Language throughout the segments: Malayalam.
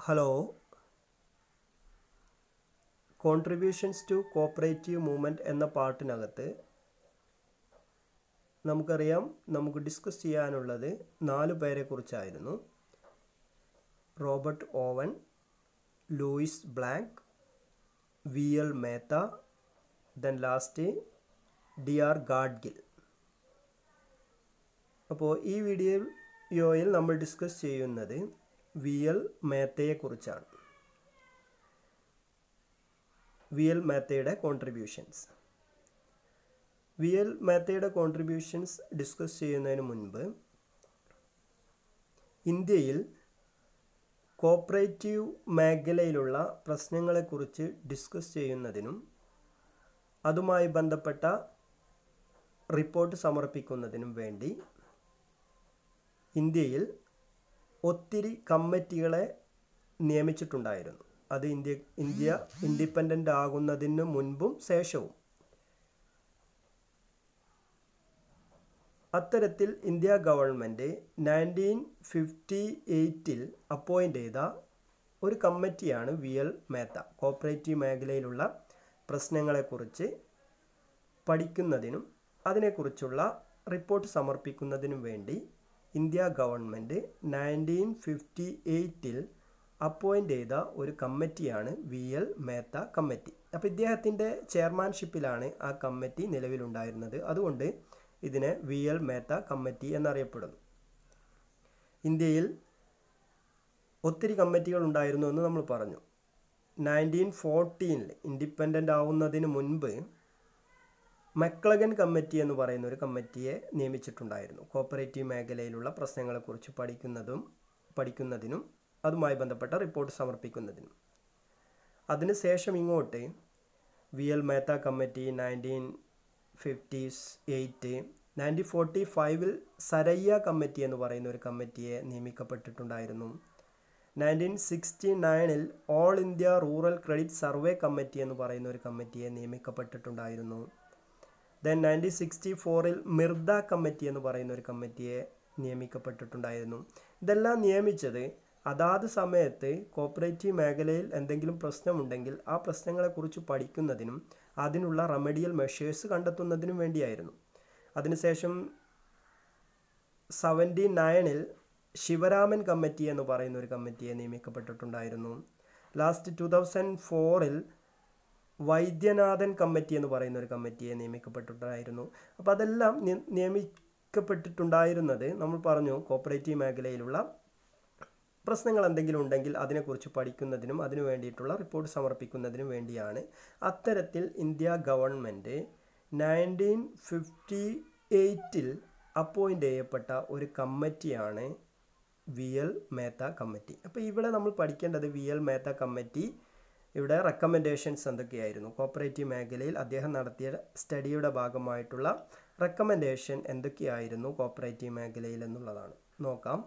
Hello contributions to cooperative movement എന്ന പാർട്ടിനകത്ത് നമുക്കറിയാം നമുക്ക് ഡിസ്കസ് ചെയ്യാനുള്ളത് നാല് പേരെക്കുറിച്ചായിരുന്നു Robert Owen Louis Blanc V L Mehta then last D R Gadgil അപ്പോൾ ഈ വീഡിയോയിൽ നമ്മൾ ഡിസ്കസ് ചെയ്യുന്നത് വി എൽ മേത്തയെക്കുറിച്ചാണ് വി എൽ മേത്തയുടെ കോൺട്രിബ്യൂഷൻസ് വി എൽ മേത്തയുടെ കോൺട്രിബ്യൂഷൻസ് ഡിസ്കസ് ചെയ്യുന്നതിന് മുൻപ് ഇന്ത്യയിൽ കോപ്പറേറ്റീവ് മേഖലയിലുള്ള പ്രശ്നങ്ങളെക്കുറിച്ച് ഡിസ്കസ് ചെയ്യുന്നതിനും അതുമായി ബന്ധപ്പെട്ട റിപ്പോർട്ട് സമർപ്പിക്കുന്നതിനും വേണ്ടി ഇന്ത്യയിൽ ഒത്തിരി കമ്മിറ്റികളെ നിയമിച്ചിട്ടുണ്ടായിരുന്നു അത് ഇന്ത്യ ഇന്ത്യ ഇൻഡിപെൻഡൻ്റ് ആകുന്നതിന് മുൻപും ശേഷവും അത്തരത്തിൽ ഇന്ത്യ ഗവൺമെൻറ് നയൻറ്റീൻ ഫിഫ്റ്റി എയ്റ്റിൽ അപ്പോയിൻ്റ് ചെയ്ത ഒരു കമ്മിറ്റിയാണ് വി എൽ മേത്ത കോപ്പറേറ്റീവ് മേഖലയിലുള്ള പ്രശ്നങ്ങളെക്കുറിച്ച് പഠിക്കുന്നതിനും അതിനെക്കുറിച്ചുള്ള റിപ്പോർട്ട് സമർപ്പിക്കുന്നതിനും വേണ്ടി ഇന്ത്യ ഗവൺമെൻറ് നയൻറ്റീൻ ഫിഫ്റ്റി എയ്റ്റിൽ അപ്പോയിൻ്റ് ചെയ്ത ഒരു കമ്മിറ്റിയാണ് വി എൽ മേത്ത കമ്മിറ്റി അപ്പോൾ ഇദ്ദേഹത്തിൻ്റെ ചെയർമാൻഷിപ്പിലാണ് ആ കമ്മിറ്റി നിലവിലുണ്ടായിരുന്നത് അതുകൊണ്ട് ഇതിനെ വി എൽ മേത്ത കമ്മിറ്റി എന്നറിയപ്പെടുന്നു ഇന്ത്യയിൽ ഒത്തിരി കമ്മിറ്റികൾ ഉണ്ടായിരുന്നു എന്ന് നമ്മൾ പറഞ്ഞു നയൻറ്റീൻ ഫോർട്ടീനിൽ ഇൻഡിപെൻഡൻ്റ് ആവുന്നതിന് മുൻപ് മക്ലഗൻ കമ്മിറ്റി എന്ന് പറയുന്ന ഒരു കമ്മിറ്റിയെ നിയമിച്ചിട്ടുണ്ടായിരുന്നു കോപ്പറേറ്റീവ് മേഖലയിലുള്ള പ്രശ്നങ്ങളെക്കുറിച്ച് പഠിക്കുന്നതും പഠിക്കുന്നതിനും അതുമായി ബന്ധപ്പെട്ട റിപ്പോർട്ട് സമർപ്പിക്കുന്നതിനും അതിനുശേഷം ഇങ്ങോട്ട് V L Mehta committee nineteen fifties eight nineteen forty ഫൈവിൽ സരയ്യ കമ്മിറ്റി എന്ന് പറയുന്ന ഒരു കമ്മിറ്റിയെ നിയമിക്കപ്പെട്ടിട്ടുണ്ടായിരുന്നു നയൻറ്റീൻ സിക്സ്റ്റി നയനിൽ all India rural credit survey committee എന്ന് പറയുന്ന ഒരു കമ്മിറ്റിയെ നിയമിക്കപ്പെട്ടിട്ടുണ്ടായിരുന്നു ദെൻ നയൻറ്റീൻ സിക്സ്റ്റി ഫോറിൽ മിർദ കമ്മിറ്റി എന്ന് പറയുന്ന ഒരു കമ്മിറ്റിയെ നിയമിക്കപ്പെട്ടിട്ടുണ്ടായിരുന്നു ഇതെല്ലാം നിയമിച്ചത് അതാത് സമയത്ത് കോപ്പറേറ്റീവ് മേഖലയിൽ എന്തെങ്കിലും പ്രശ്നമുണ്ടെങ്കിൽ ആ പ്രശ്നങ്ങളെക്കുറിച്ച് പഠിക്കുന്നതിനും അതിനുള്ള റെമഡിയൽ മെഷേഴ്സ് കണ്ടെത്തുന്നതിനും വേണ്ടിയായിരുന്നു അതിനുശേഷം സെവൻറ്റി നയനിൽ ശിവരാമൻ കമ്മിറ്റി എന്ന് പറയുന്ന ഒരു കമ്മിറ്റിയെ നിയമിക്കപ്പെട്ടിട്ടുണ്ടായിരുന്നു ലാസ്റ്റ് ടു തൗസൻഡ് ഫോറിൽ വൈദ്യനാഥൻ കമ്മിറ്റി എന്ന് പറയുന്ന ഒരു കമ്മിറ്റിയെ നിയമിക്കപ്പെട്ടിട്ടുണ്ടായിരുന്നു അപ്പോൾ അതെല്ലാം നിയമിക്കപ്പെട്ടിട്ടുണ്ടായിരുന്നത് നമ്മൾ പറഞ്ഞു കോപ്പറേറ്റീവ് മേഖലയിലുള്ള പ്രശ്നങ്ങൾ എന്തെങ്കിലും ഉണ്ടെങ്കിൽ അതിനെക്കുറിച്ച് പഠിക്കുന്നതിനും അതിനു വേണ്ടിയിട്ടുള്ള റിപ്പോർട്ട് സമർപ്പിക്കുന്നതിനും വേണ്ടിയാണ് അത്തരത്തിൽ ഇന്ത്യ ഗവൺമെൻറ് നയൻറ്റീൻ ഫിഫ്റ്റി എയ്റ്റിൽ അപ്പോയിൻ്റ് ചെയ്യപ്പെട്ട ഒരു കമ്മിറ്റിയാണ് വി എൽ മേത്ത കമ്മിറ്റി അപ്പോൾ ഇവിടെ നമ്മൾ പഠിക്കേണ്ടത് വി എൽ മേത്ത കമ്മിറ്റി ഇവിടെ റെക്കമെൻഡേഷൻസ് എന്തൊക്കെയായിരുന്നു കോപ്പറേറ്റീവ് മേഖലയിൽ അദ്ദേഹം നടത്തിയ സ്റ്റഡിയുടെ ഭാഗമായിട്ടുള്ള റെക്കമെൻഡേഷൻ എന്തൊക്കെയായിരുന്നു കോപ്പറേറ്റീവ് മേഖലയിൽ എന്നുള്ളതാണ് നോക്കാം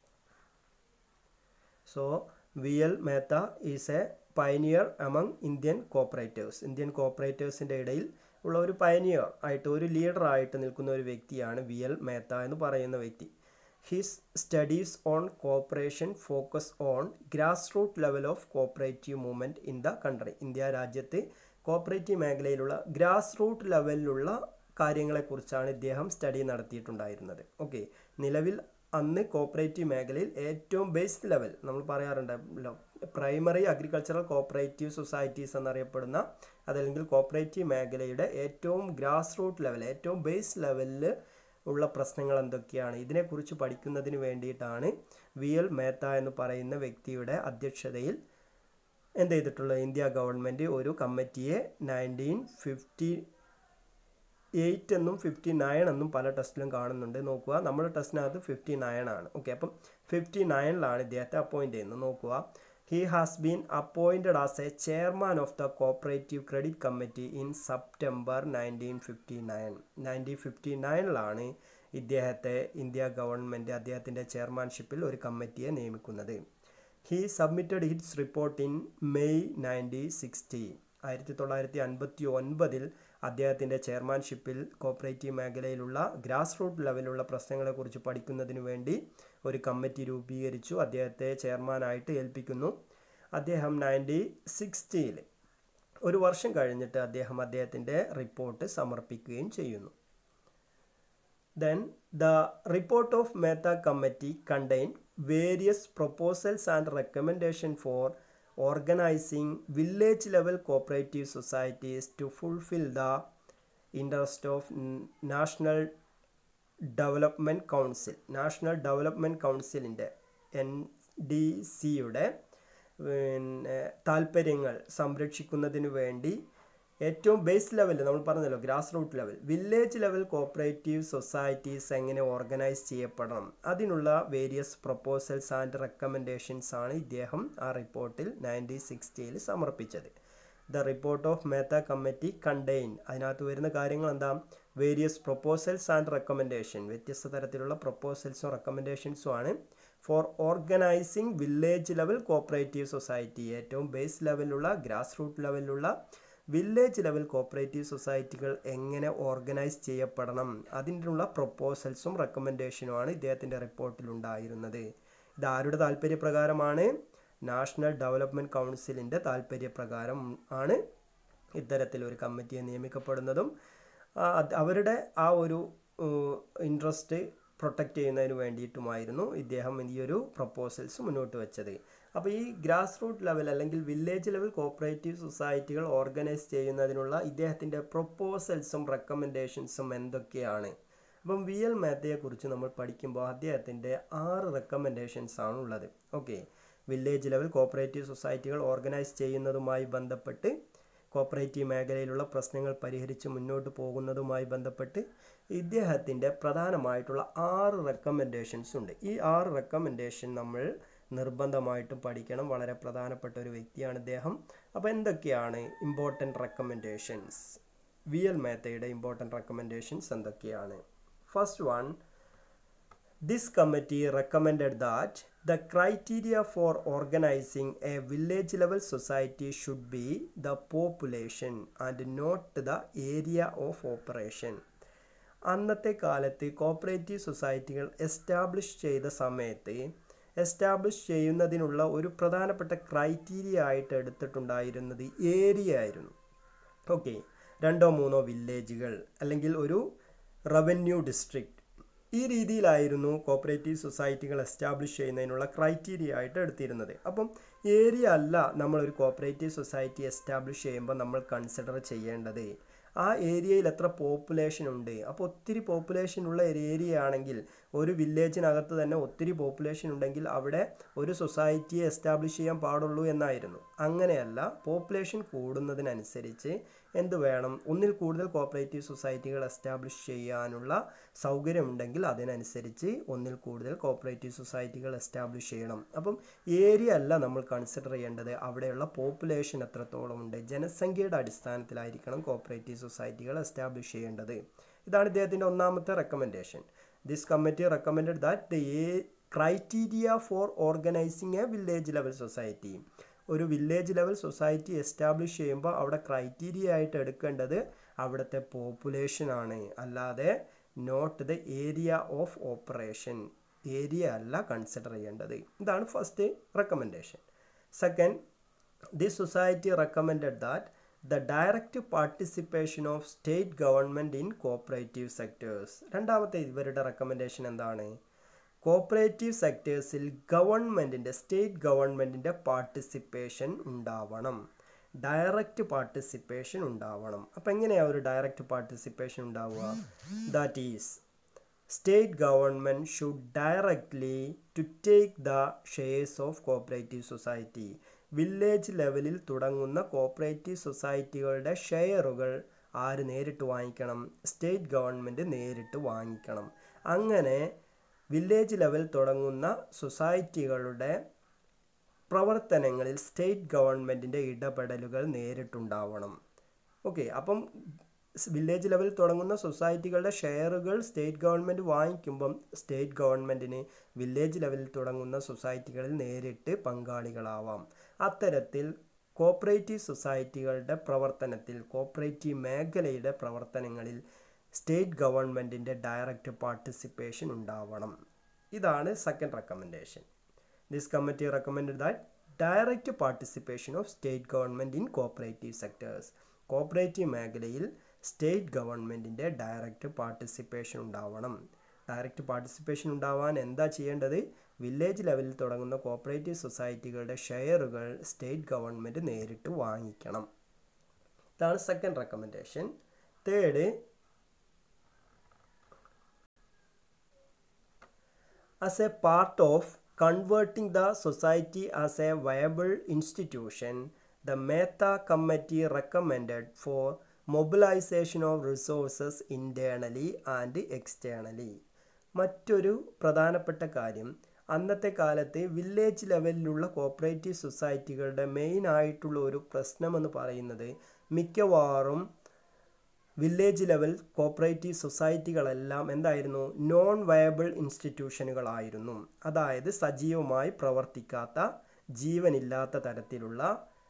so V L Mehta is a pioneer among Indian cooperators Indian കോപ്പറേറ്റേഴ്സിൻ്റെ ഇടയിൽ ഉള്ള ഒരു പയനിയർ ആയിട്ട് ഒരു ലീഡർ ആയിട്ട് നിൽക്കുന്ന ഒരു വ്യക്തിയാണ് വി എൽ മേത്ത എന്ന് പറയുന്ന വ്യക്തി his studies on cooperation focus on grass root level of cooperative movement in the country India രാജ്യത്ത് കോപ്പറേറ്റീവ് മേഖലയിലുള്ള ഗ്രാസ് റൂട്ട് ലെവലിലുള്ള കാര്യങ്ങളെക്കുറിച്ചാണ് ഇദ്ദേഹം സ്റ്റഡി നടത്തിയിട്ടുണ്ടായിരുന്നത് ഓക്കെ നിലവിൽ അന്ന് കോപ്പറേറ്റീവ് മേഖലയിൽ ഏറ്റവും ബേസ് ലെവൽ നമ്മൾ പറയാറുണ്ടല്ലോ പ്രൈമറി അഗ്രികൾച്ചറൽ കോപ്പറേറ്റീവ് സൊസൈറ്റീസ് എന്നറിയപ്പെടുന്ന അതല്ലെങ്കിൽ കോപ്പറേറ്റീവ് മേഖലയുടെ ഏറ്റവും ഗ്രാസ് റൂട്ട് ലെവൽ ഏറ്റവും ബേസ് ലെവലിൽ ഉള്ള പ്രശ്നങ്ങൾ എന്തൊക്കെയാണ് ഇതിനെക്കുറിച്ച് പഠിക്കുന്നതിന് വേണ്ടിയിട്ടാണ് വി എൽ മേത്ത എന്ന് പറയുന്ന വ്യക്തിയുടെ അധ്യക്ഷതയിൽ എന്ത് ചെയ്തിട്ടുള്ളത് ഇന്ത്യ ഗവൺമെൻറ് ഒരു കമ്മിറ്റിയെ നയൻറ്റീൻ ഫിഫ്റ്റി എയ്റ്റ് എന്നും ഫിഫ്റ്റി നയൻ എന്നും പല ടെസ്റ്റിലും കാണുന്നുണ്ട് നോക്കുക നമ്മുടെ ടെസ്റ്റിനകത്ത് ഫിഫ്റ്റി നയൻ ആണ് ഓക്കെ അപ്പം ഫിഫ്റ്റി നയനിലാണ് ഇദ്ദേഹത്തെ അപ്പോയിൻ്റ് ചെയ്യുന്നത് നോക്കുക he has been appointed as a chairman of the cooperative credit committee in September nineteen fifty nine nineteen fifty നയനിലാണ് ഇദ്ദേഹത്തെ ഇന്ത്യ ഗവൺമെൻറ് അദ്ദേഹത്തിൻ്റെ ചെയർമാൻഷിപ്പിൽ ഒരു കമ്മിറ്റിയെ നിയമിക്കുന്നത് he submitted its report in May nineteen sixty ആയിരത്തി തൊള്ളായിരത്തി അൻപത്തി ഒൻപതിൽ അദ്ദേഹത്തിൻ്റെ ചെയർമാൻഷിപ്പിൽ കോപ്പറേറ്റീവ് മേഖലയിലുള്ള ഗ്രാസ് റൂട്ട് ലെവലുള്ള പ്രശ്നങ്ങളെക്കുറിച്ച് പഠിക്കുന്നതിന് വേണ്ടി ഒരു കമ്മിറ്റി രൂപീകരിച്ചു അദ്ദേഹത്തെ ചെയർമാനായിട്ട് ഏൽപ്പിക്കുന്നു അദ്ദേഹം നയൻറ്റീൻ സിക്സ്റ്റിയിൽ ഒരു വർഷം കഴിഞ്ഞിട്ട് അദ്ദേഹം അദ്ദേഹത്തിൻ്റെ റിപ്പോർട്ട് സമർപ്പിക്കുകയും ചെയ്യുന്നു then the report of Mehta committee contain various proposals and recommendation for organising village level cooperative societies to fulfil the interest of national development council national development കൗൺസിലിൻ്റെ എൻ ഡി സിയുടെ പിന്നെ താല്പര്യങ്ങൾ സംരക്ഷിക്കുന്നതിന് വേണ്ടി ഏറ്റവും ബേസ് ലെവലിൽ നമ്മൾ പറഞ്ഞല്ലോ grass root level village level cooperative societies എങ്ങനെ ഓർഗനൈസ് ചെയ്യപ്പെടണം അതിനുള്ള വേരിയസ് പ്രപ്പോസൽസ് ആൻഡ് റെക്കമെൻഡേഷൻസ് ആണ് ഇദ്ദേഹം ആ റിപ്പോർട്ടിൽ നയൻറ്റീൻ സിക്സ്റ്റിയിൽ സമർപ്പിച്ചത് the report of Mehta committee contain അതിനകത്ത് വരുന്ന കാര്യങ്ങൾ എന്താ വേരിയസ് പ്രൊപ്പോസൽസ് ആൻഡ് റെക്കമെൻഡേഷൻ വ്യത്യസ്ത തരത്തിലുള്ള പ്രൊപ്പോസൽസും റെക്കമെൻഡേഷൻസും ആണ് for organising village level cooperative society ഏറ്റവും ബേസ് ലെവലിലുള്ള ഗ്രാസ് റൂട്ട് ലെവലിലുള്ള വില്ലേജ് ലെവൽ കോപ്പറേറ്റീവ് സൊസൈറ്റികൾ എങ്ങനെ ഓർഗനൈസ് ചെയ്യപ്പെടണം അതിനുള്ള പ്രൊപ്പോസൽസും റെക്കമെൻഡേഷനുമാണ് ഇദ്ദേഹത്തിൻ്റെ റിപ്പോർട്ടിൽ ഉണ്ടായിരുന്നത് ഇത് ആരുടെ താല്പര്യപ്രകാരമാണ് നാഷണൽ ഡെവലപ്മെൻറ്റ് കൗൺസിലിൻ്റെ താല്പര്യപ്രകാരം ആണ് ഇത്തരത്തിലൊരു കമ്മിറ്റിയെ നിയമിക്കപ്പെടുന്നതും അവരുടെ ആ ഒരു ഇൻട്രസ്റ്റ് പ്രൊട്ടക്റ്റ് ചെയ്യുന്നതിന് വേണ്ടിയിട്ടുമായിരുന്നു ഇദ്ദേഹം ഈ ഒരു പ്രപ്പോസൽസ് മുന്നോട്ട് വെച്ചത് അപ്പോൾ ഈ ഗ്രാസ് റൂട്ട് ലെവൽ അല്ലെങ്കിൽ വില്ലേജ് ലെവൽ കോപ്പറേറ്റീവ് സൊസൈറ്റികൾ ഓർഗനൈസ് ചെയ്യുന്നതിനുള്ള ഇദ്ദേഹത്തിൻ്റെ പ്രൊപ്പോസൽസും റെക്കമെൻഡേഷൻസും എന്തൊക്കെയാണ് അപ്പം വി എൽ മേത്തയെക്കുറിച്ച് നമ്മൾ പഠിക്കുമ്പോൾ അദ്ദേഹത്തിൻ്റെ ആറ് റെക്കമെൻഡേഷൻസ് ആണ് ഉള്ളത് ഓക്കെ വില്ലേജ് ലെവൽ കോപ്പറേറ്റീവ് സൊസൈറ്റികൾ ഓർഗനൈസ് ചെയ്യുന്നതുമായി ബന്ധപ്പെട്ട് കോപ്പറേറ്റീവ് മേഖലയിലുള്ള പ്രശ്നങ്ങൾ പരിഹരിച്ച് മുന്നോട്ട് പോകുന്നതുമായി ബന്ധപ്പെട്ട് ഇദ്ദേഹത്തിൻ്റെ പ്രധാനമായിട്ടുള്ള ആറ് റെക്കമെൻഡേഷൻസ് ഉണ്ട് ഈ ആറ് റെക്കമെൻഡേഷൻ നമ്മൾ നിർബന്ധമായിട്ടും പഠിക്കണം വളരെ പ്രധാനപ്പെട്ട ഒരു വ്യക്തിയാണ് ഇദ്ദേഹം അപ്പോൾ എന്തൊക്കെയാണ് ഇമ്പോർട്ടൻറ്റ് റെക്കമെൻഡേഷൻസ് വി എൽ മേത്തയുടെ ഇമ്പോർട്ടൻറ്റ് റെക്കമെൻഡേഷൻസ് എന്തൊക്കെയാണ് first one this committee recommended that the criteria for organizing a village level society should be the population and not the area of operation അന്നത്തെ കാലത്ത് കോപ്പറേറ്റീവ് സൊസൈറ്റികൾ എസ്റ്റാബ്ലിഷ് ചെയ്ത സമയത്ത് എസ്റ്റാബ്ലിഷ് ചെയ്യുന്നതിനുള്ള ഒരു പ്രധാനപ്പെട്ട ക്രൈറ്റീരിയ ആയിട്ട് എടുത്തിട്ടുണ്ടായിരുന്നത് ഏരിയ ആയിരുന്നു ഓക്കെ രണ്ടോ മൂന്നോ വില്ലേജുകൾ അല്ലെങ്കിൽ ഒരു റവന്യൂ ഡിസ്ട്രിക്റ്റ് ഈ രീതിയിലായിരുന്നു കോപ്പറേറ്റീവ് സൊസൈറ്റികൾ എസ്റ്റാബ്ലിഷ് ചെയ്യുന്നതിനുള്ള ക്രൈറ്റീരിയ ആയിട്ട് എടുത്തിരുന്നത് അപ്പം ഏരിയ അല്ല നമ്മളൊരു കോപ്പറേറ്റീവ് സൊസൈറ്റി എസ്റ്റാബ്ലിഷ് ചെയ്യുമ്പോൾ നമ്മൾ കൺസിഡർ ചെയ്യേണ്ടത് ആ ഏരിയയിൽ എത്ര പോപ്പുലേഷൻ ഉണ്ട് അപ്പോൾ ഒത്തിരി പോപ്പുലേഷൻ ഉള്ള ഒരു ഏരിയ ആണെങ്കിൽ ഒരു വില്ലേജിനകത്ത് തന്നെ ഒത്തിരി പോപ്പുലേഷൻ ഉണ്ടെങ്കിൽ അവിടെ ഒരു സൊസൈറ്റിയെ എസ്റ്റാബ്ലിഷ് ചെയ്യാൻ പാടുള്ളൂ എന്നായിരുന്നു അങ്ങനെയല്ല പോപ്പുലേഷൻ കൂടുന്നതിനനുസരിച്ച് എന്ത് വേണം ഒന്നിൽ കൂടുതൽ കോപ്പറേറ്റീവ് സൊസൈറ്റികൾ എസ്റ്റാബ്ലിഷ് ചെയ്യാനുള്ള സൗകര്യമുണ്ടെങ്കിൽ അതിനനുസരിച്ച് ഒന്നിൽ കൂടുതൽ കോപ്പറേറ്റീവ് സൊസൈറ്റികൾ എസ്റ്റാബ്ലിഷ് ചെയ്യണം അപ്പം ഏരിയ അല്ല നമ്മൾ കൺസിഡർ ചെയ്യേണ്ടത് അവിടെയുള്ള പോപ്പുലേഷൻ എത്രത്തോളം ഉണ്ട് ജനസംഖ്യയുടെ അടിസ്ഥാനത്തിലായിരിക്കണം കോപ്പറേറ്റീവ് സൊസൈറ്റികൾ എസ്റ്റാബ്ലിഷ് ചെയ്യേണ്ടത് ഇതാണ് ഇദ്ദേഹത്തിൻ്റെ ഒന്നാമത്തെ recommendation this committee recommended that the criteria for organising a village level society ഒരു വില്ലേജ് ലെവൽ സൊസൈറ്റി എസ്റ്റാബ്ലിഷ് ചെയ്യുമ്പോൾ അവിടെ ക്രൈറ്റീരിയ ആയിട്ട് എടുക്കേണ്ടത് അവിടുത്തെ പോപ്പുലേഷൻ ആണ് അല്ലാതെ not the area of operation area അല്ല കൺസിഡർ ചെയ്യേണ്ടത് ഇതാണ് first recommendation second the society recommended that the direct participation of state government in cooperative sectors രണ്ടാമത്തെ ഇവരുടെ റെക്കമെൻഡേഷൻ എന്താണ് കോപ്പറേറ്റീവ് സെക്ടേഴ്സിൽ ഗവൺമെൻറ്റിൻ്റെ സ്റ്റേറ്റ് ഗവൺമെൻറ്റിൻ്റെ പാർട്ടിസിപ്പേഷൻ ഉണ്ടാവണം ഡയറക്റ്റ് പാർട്ടിസിപ്പേഷൻ ഉണ്ടാവണം അപ്പം എങ്ങനെയാണ് ഒരു ഡയറക്റ്റ് പാർട്ടിസിപ്പേഷൻ ഉണ്ടാവുക that is state government should directly to take the shares of cooperative society village ലെവലിൽ തുടങ്ങുന്ന കോപ്പറേറ്റീവ് സൊസൈറ്റികളുടെ ഷെയറുകൾ ആര് നേരിട്ട് വാങ്ങിക്കണം സ്റ്റേറ്റ് ഗവൺമെൻറ് നേരിട്ട് വാങ്ങിക്കണം അങ്ങനെ വില്ലേജ് ലെവൽ തുടങ്ങുന്ന സൊസൈറ്റികളുടെ പ്രവർത്തനങ്ങളിൽ സ്റ്റേറ്റ് ഗവൺമെൻറ്റിൻ്റെ ഇടപെടലുകൾ നേരിട്ടുണ്ടാവണം ഓക്കെ അപ്പം വില്ലേജ് ലെവൽ തുടങ്ങുന്ന സൊസൈറ്റികളുടെ ഷെയറുകൾ സ്റ്റേറ്റ് ഗവൺമെൻറ് വാങ്ങിക്കുമ്പം സ്റ്റേറ്റ് ഗവൺമെൻറ്റിന് വില്ലേജ് ലെവലിൽ തുടങ്ങുന്ന സൊസൈറ്റികളിൽ നേരിട്ട് പങ്കാളികളാവാം അത്തരത്തിൽ കോപ്പറേറ്റീവ് സൊസൈറ്റികളുടെ പ്രവർത്തനത്തിൽ കോപ്പറേറ്റീവ് മേഖലയുടെ പ്രവർത്തനങ്ങളിൽ സ്റ്റേറ്റ് ഗവൺമെൻറ്റിൻ്റെ ഡയറക്റ്റ് പാർട്ടിസിപ്പേഷൻ ഉണ്ടാവണം ഇതാണ് second recommendation this committee recommend that direct participation of state government in cooperative sectors cooperative മേഖലയിൽ സ്റ്റേറ്റ് ഗവൺമെൻറ്റിൻ്റെ ഡയറക്റ്റ് പാർട്ടിസിപ്പേഷൻ ഉണ്ടാവണം ഡയറക്റ്റ് പാർട്ടിസിപ്പേഷൻ ഉണ്ടാവാൻ എന്താ ചെയ്യേണ്ടത് വില്ലേജ് ലെവലിൽ തുടങ്ങുന്ന കോപ്പറേറ്റീവ് സൊസൈറ്റികളുടെ ഷെയറുകൾ സ്റ്റേറ്റ് ഗവൺമെൻറ് നേരിട്ട് വാങ്ങിക്കണം ഇതാണ് second recommendation third as a part of converting the society as a viable institution, the Mehta Committee recommended for mobilization of resources internally and externally. മറ്റൊരു പ്രധാനപ്പെട്ട കാര്യം അന്നത്തെ കാലത്ത് വില്ലേജ് ലെവലിലുള്ള കോപ്പറേറ്റീവ് സൊസൈറ്റികളുടെ മെയിൻ ആയിട്ടുള്ള ഒരു പ്രശ്നമെന്ന് പറയുന്നത് മിക്കവാറും വില്ലേജ് ലെവൽ കോപ്പറേറ്റീവ് സൊസൈറ്റികളെല്ലാം എന്തായിരുന്നു നോൺ വയബിൾ ഇൻസ്റ്റിറ്റ്യൂഷനുകളായിരുന്നു അതായത് സജീവമായി പ്രവർത്തിക്കാത്ത ജീവനില്ലാത്ത തരത്തിലുള്ള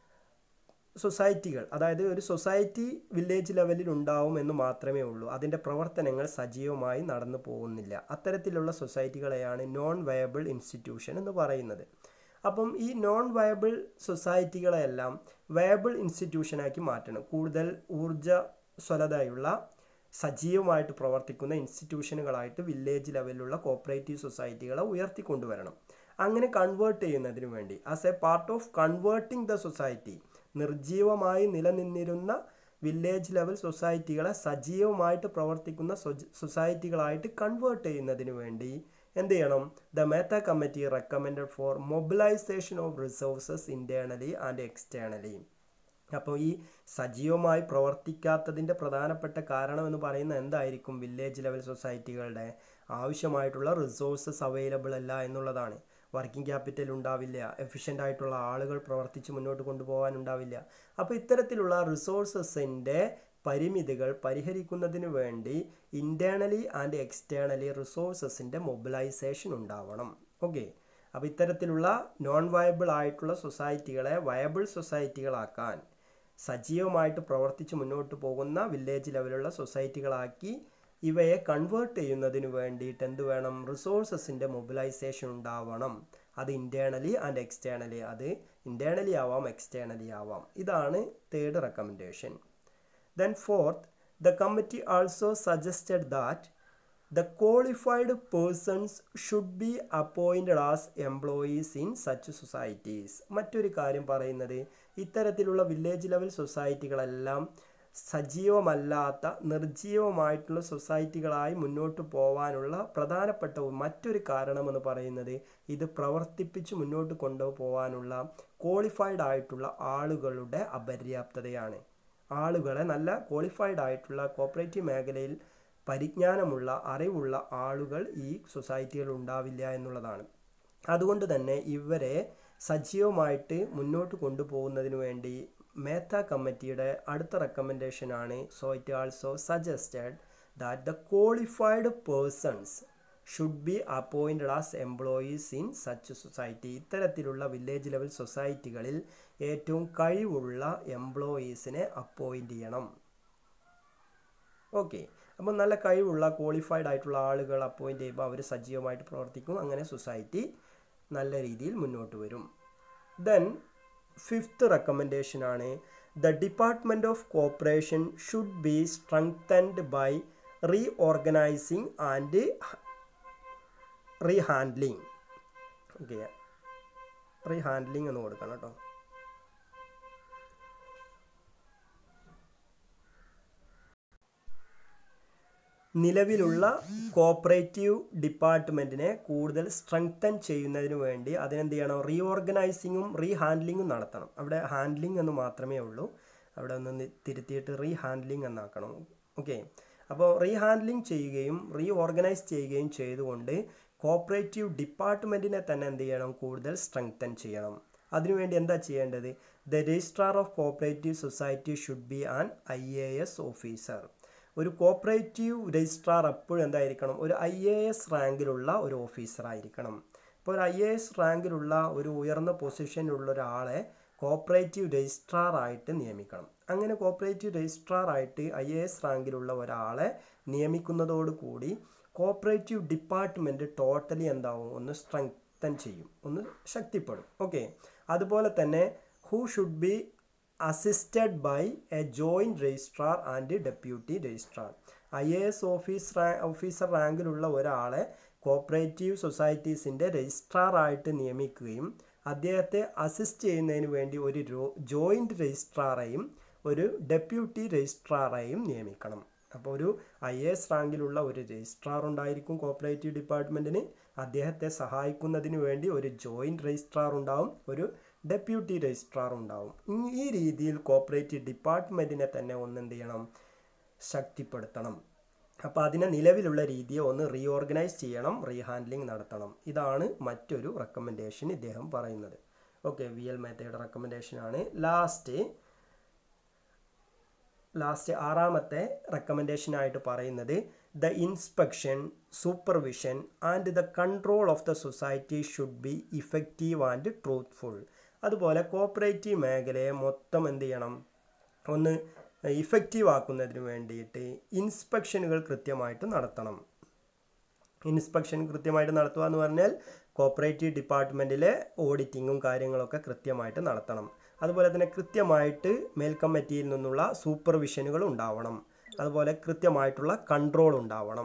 സൊസൈറ്റികൾ അതായത് ഒരു സൊസൈറ്റി വില്ലേജ് ലെവലിൽ ഉണ്ടാവും എന്ന് മാത്രമേ ഉള്ളൂ അതിൻ്റെ പ്രവർത്തനങ്ങൾ സജീവമായി നടന്നു പോകുന്നില്ല അത്തരത്തിലുള്ള സൊസൈറ്റികളെയാണ് നോൺ വയബിൾ ഇൻസ്റ്റിറ്റ്യൂഷൻ എന്ന് പറയുന്നത് അപ്പം ഈ നോൺ വയബിൾ സൊസൈറ്റികളെല്ലാം വയബിൾ ഇൻസ്റ്റിറ്റ്യൂഷനാക്കി മാറ്റണം കൂടുതൽ ഊർജ സ്വലതയുള്ള സജീവമായിട്ട് പ്രവർത്തിക്കുന്ന ഇൻസ്റ്റിറ്റ്യൂഷനുകളായിട്ട് വില്ലേജ് ലെവലിലുള്ള കോപ്പറേറ്റീവ് സൊസൈറ്റികളെ ഉയർത്തിക്കൊണ്ടുവരണം അങ്ങനെ കൺവേർട്ട് ചെയ്യുന്നതിന് വേണ്ടി as a part of converting the society നിർജീവമായി നിലനിന്നിരുന്ന വില്ലേജ് ലെവൽ സൊസൈറ്റികളെ സജീവമായിട്ട് പ്രവർത്തിക്കുന്ന സൊസൈറ്റികളായിട്ട് കൺവേർട്ട് ചെയ്യുന്നതിന് വേണ്ടി എന്ത് ചെയ്യണം the Mehta committee recommended for mobilisation of resources internally and externally അപ്പോൾ ഈ സജീവമായി പ്രവർത്തിക്കാത്തതിൻ്റെ പ്രധാനപ്പെട്ട കാരണം എന്ന് പറയുന്നത് എന്തായിരിക്കും വില്ലേജ് ലെവൽ സൊസൈറ്റികളുടെ ആവശ്യമായിട്ടുള്ള റിസോഴ്സസ് അവൈലബിൾ അല്ല എന്നുള്ളതാണ് വർക്കിംഗ് ക്യാപിറ്റൽ ഉണ്ടാവില്ല എഫിഷ്യൻ്റ് ആയിട്ടുള്ള ആളുകൾ പ്രവർത്തിച്ച് മുന്നോട്ട് കൊണ്ടുപോകാൻ ഉണ്ടാവില്ല അപ്പോൾ ഇത്തരത്തിലുള്ള റിസോഴ്സസിൻ്റെ പരിമിതികൾ പരിഹരിക്കുന്നതിന് വേണ്ടി ഇൻറ്റേർണലി ആൻഡ് എക്സ്റ്റേണലി റിസോഴ്സസിൻ്റെ മൊബിലൈസേഷൻ ഉണ്ടാവണം ഓക്കെ അപ്പോൾ ഇത്തരത്തിലുള്ള നോൺ വയബിൾ ആയിട്ടുള്ള സൊസൈറ്റികളെ വയബിൾ സൊസൈറ്റികളാക്കാൻ സജീവമായിട്ട് പ്രവർത്തിച്ച് മുന്നോട്ട് പോകുന്ന വില്ലേജ് ലെവലുള്ള സൊസൈറ്റികളാക്കി ഇവയെ കൺവേർട്ട് ചെയ്യുന്നതിന് വേണ്ടിയിട്ട് എന്ത് വേണം റിസോഴ്സസിൻ്റെ മൊബിലൈസേഷൻ ഉണ്ടാവണം അത് ഇൻറ്റേർണലി ആൻഡ് എക്സ്റ്റേണലി അത് ഇൻറ്റേർണലി ആവാം എക്സ്റ്റേണലി ആവാം ഇതാണ് third recommendation then fourth the committee also suggested that the qualified persons should be appointed as employees in such societies മറ്റൊരു കാര്യം പറയുന്നത് ഇത്തരത്തിലുള്ള വില്ലേജ് ലെവൽ സൊസൈറ്റികളെല്ലാം സജീവമല്ലാത്ത നിർജീവമായിട്ടുള്ള സൊസൈറ്റികളായി മുന്നോട്ട് പോകാനുള്ള പ്രധാനപ്പെട്ട മറ്റൊരു കാരണമെന്ന് പറയുന്നത് ഇത് പ്രവർത്തിപ്പിച്ച് മുന്നോട്ട് കൊണ്ടുപോകാനുള്ള ക്വാളിഫൈഡ് ആയിട്ടുള്ള ആളുകളുടെ അപര്യാപ്തതയാണ് ആളുകളെ നല്ല ക്വാളിഫൈഡ് ആയിട്ടുള്ള കോപ്പറേറ്റീവ് മേഖലയിൽ പരിജ്ഞാനമുള്ള അറിവുള്ള ആളുകൾ ഈ സൊസൈറ്റികൾ ഉണ്ടാവില്ല എന്നുള്ളതാണ് അതുകൊണ്ട് തന്നെ ഇവരെ സജീവമായിട്ട് മുന്നോട്ട് കൊണ്ടുപോകുന്നതിന് വേണ്ടി മേത്ത കമ്മിറ്റിയുടെ അടുത്ത റെക്കമെൻഡേഷനാണ് so it also suggested that the qualified persons should be appointed as employees in such society ഇത്തരത്തിലുള്ള വില്ലേജ് ലെവൽ സൊസൈറ്റികളിൽ ഏറ്റവും കഴിവുള്ള എംപ്ലോയീസിനെ അപ്പോയിൻ്റ് ചെയ്യണം ഓക്കെ അപ്പോൾ നല്ല കഴിവുള്ള ക്വാളിഫൈഡ് ആയിട്ടുള്ള ആളുകൾ അപ്പോയിൻ്റ് ചെയ്യുമ്പോൾ അവർ സജീവമായിട്ട് പ്രവർത്തിക്കും അങ്ങനെ സൊസൈറ്റി നല്ല രീതിയിൽ മുന്നോട്ട് വരും ദെൻ ഫിഫ്ത്ത് റെക്കമെൻഡേഷൻ ആണ് the department of cooperation should be strengthened by reorganising and rehandling okay rehandling എന്ന് കൊടുക്കണം കേട്ടോ നിലവിലുള്ള കോപ്പറേറ്റീവ് ഡിപ്പാർട്ട്മെൻറ്റിനെ കൂടുതൽ സ്ട്രെങ്തൻ ചെയ്യുന്നതിന് വേണ്ടി അതിനെന്ത് ചെയ്യണം റീ ഓർഗനൈസിങ്ങും റീ ഹാൻഡ്ലിങ്ങും നടത്തണം അവിടെ ഹാൻഡ്ലിംഗ് എന്ന് മാത്രമേ ഉള്ളൂ അവിടെ ഒന്ന് തിരുത്തിയിട്ട് റീ ഹാൻഡ്ലിംഗ് എന്നാക്കണം ഓക്കെ അപ്പോൾ റീ ഹാൻഡ്ലിംഗ് ചെയ്യുകയും റീ ഓർഗനൈസ് ചെയ്യുകയും ചെയ്തുകൊണ്ട് കോപ്പറേറ്റീവ് ഡിപ്പാർട്ട്മെൻറ്റിനെ തന്നെ എന്ത് ചെയ്യണം കൂടുതൽ സ്ട്രെങ്തൻ ചെയ്യണം അതിനുവേണ്ടി എന്താ ചെയ്യേണ്ടത് the registrar of cooperative society should be an I A S officer ഒരു കോപ്പറേറ്റീവ് രജിസ്ട്രാർ എപ്പോഴും എന്തായിരിക്കണം ഒരു ഐ എ എസ് റാങ്കിലുള്ള ഒരു ഓഫീസർ ആയിരിക്കണം ഇപ്പോൾ ഒരു ഐ എ എസ് റാങ്കിലുള്ള ഒരു ഉയർന്ന പൊസിഷനിലുള്ള ഒരാളെ കോപ്പറേറ്റീവ് രജിസ്ട്രാർ ആയിട്ട് നിയമിക്കണം അങ്ങനെ കോപ്പറേറ്റീവ് രജിസ്ട്രാർ ആയിട്ട് ഐ എ എസ് റാങ്കിലുള്ള ഒരാളെ നിയമിക്കുന്നതോടുകൂടി കോപ്പറേറ്റീവ് ഡിപ്പാർട്ട്മെൻറ്റ് ടോട്ടലി എന്താവും ഒന്ന് സ്ട്രെങ്തൻ ചെയ്യും ഒന്ന് ശക്തിപ്പെടും ഓക്കെ അതുപോലെ തന്നെ who should be assisted by a joint registrar and deputy registrar I A S office officer റാങ്കിലുള്ള ഒരാളെ കോപ്പറേറ്റീവ് സൊസൈറ്റീസിൻ്റെ രജിസ്ട്രാറായിട്ട് നിയമിക്കുകയും അദ്ദേഹത്തെ അസിസ്റ്റ് ചെയ്യുന്നതിന് വേണ്ടി ഒരു ജോയിൻറ്റ് രജിസ്ട്രാറെയും ഒരു ഡെപ്യൂട്ടി രജിസ്ട്രാറെയും നിയമിക്കണം അപ്പോൾ ഒരു ഐ എ എസ് റാങ്കിലുള്ള ഒരു രജിസ്ട്രാർ ഉണ്ടായിരിക്കും കോപ്പറേറ്റീവ് ഡിപ്പാർട്ട്മെൻറ്റിന് അദ്ദേഹത്തെ സഹായിക്കുന്നതിന് വേണ്ടി ഒരു ജോയിൻറ്റ് രജിസ്ട്രാർ ഉണ്ടാവും ഒരു ഡെപ്യൂട്ടി രജിസ്ട്രാർ ഉണ്ടാവും ഈ രീതിയിൽ കോപ്പറേറ്റീവ് ഡിപ്പാർട്ട്മെൻറ്റിനെ തന്നെ ഒന്ന് എന്ത് ചെയ്യണം ശക്തിപ്പെടുത്തണം അപ്പോൾ അതിനെ നിലവിലുള്ള രീതിയെ ഒന്ന് റീഓർഗനൈസ് ചെയ്യണം റീഹാൻഡ്ലിംഗ് നടത്തണം ഇതാണ് മറ്റൊരു റെക്കമെൻഡേഷൻ ഇദ്ദേഹം പറയുന്നത് ഓക്കെ വി എൽ മേത്തയുടെ റെക്കമെൻഡേഷനാണ് ലാസ്റ്റ് ലാസ്റ്റ് ആറാമത്തെ റെക്കമെൻഡേഷനായിട്ട് പറയുന്നത് the inspection supervision and the control of the society should be effective and truthful അതുപോലെ കോപ്പറേറ്റീവ് മേഖലയെ മൊത്തം എന്ത് ചെയ്യണം ഒന്ന് ഇഫക്റ്റീവ് ആക്കുന്നതിന് വേണ്ടിയിട്ട് ഇൻസ്പെക്ഷനുകൾ കൃത്യമായിട്ട് നടത്തണം ഇൻസ്പെക്ഷൻ കൃത്യമായിട്ട് നടത്തുക എന്ന് പറഞ്ഞാൽ കോപ്പറേറ്റീവ് ഡിപ്പാർട്ട്മെൻറ്റിലെ ഓഡിറ്റിങ്ങും കാര്യങ്ങളൊക്കെ കൃത്യമായിട്ട് നടത്തണം അതുപോലെ തന്നെ കൃത്യമായിട്ട് മേൽക്കമ്മിറ്റിയിൽ നിന്നുള്ള സൂപ്പർവിഷനുകൾ ഉണ്ടാവണം അതുപോലെ കൃത്യമായിട്ടുള്ള കൺട്രോൾ ഉണ്ടാവണം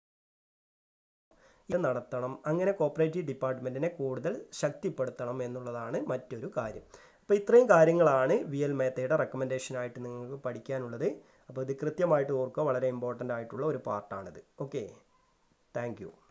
ഇത് നടത്തണം അങ്ങനെ കോപ്പറേറ്റീവ് ഡിപ്പാർട്ട്മെൻറ്റിനെ കൂടുതൽ ശക്തിപ്പെടുത്തണം എന്നുള്ളതാണ് മറ്റൊരു കാര്യം അപ്പോൾ ഇത്രയും കാര്യങ്ങളാണ് വി എൽ മേത്തയുടെ റെക്കമെൻഡേഷനായിട്ട് നിങ്ങൾക്ക് പഠിക്കാനുള്ളത് അപ്പോൾ ഇത് കൃത്യമായിട്ട് ഓർക്കുക വളരെ ഇമ്പോർട്ടൻ്റ് ആയിട്ടുള്ള ഒരു പാർട്ടാണിത് ഓക്കെ താങ്ക്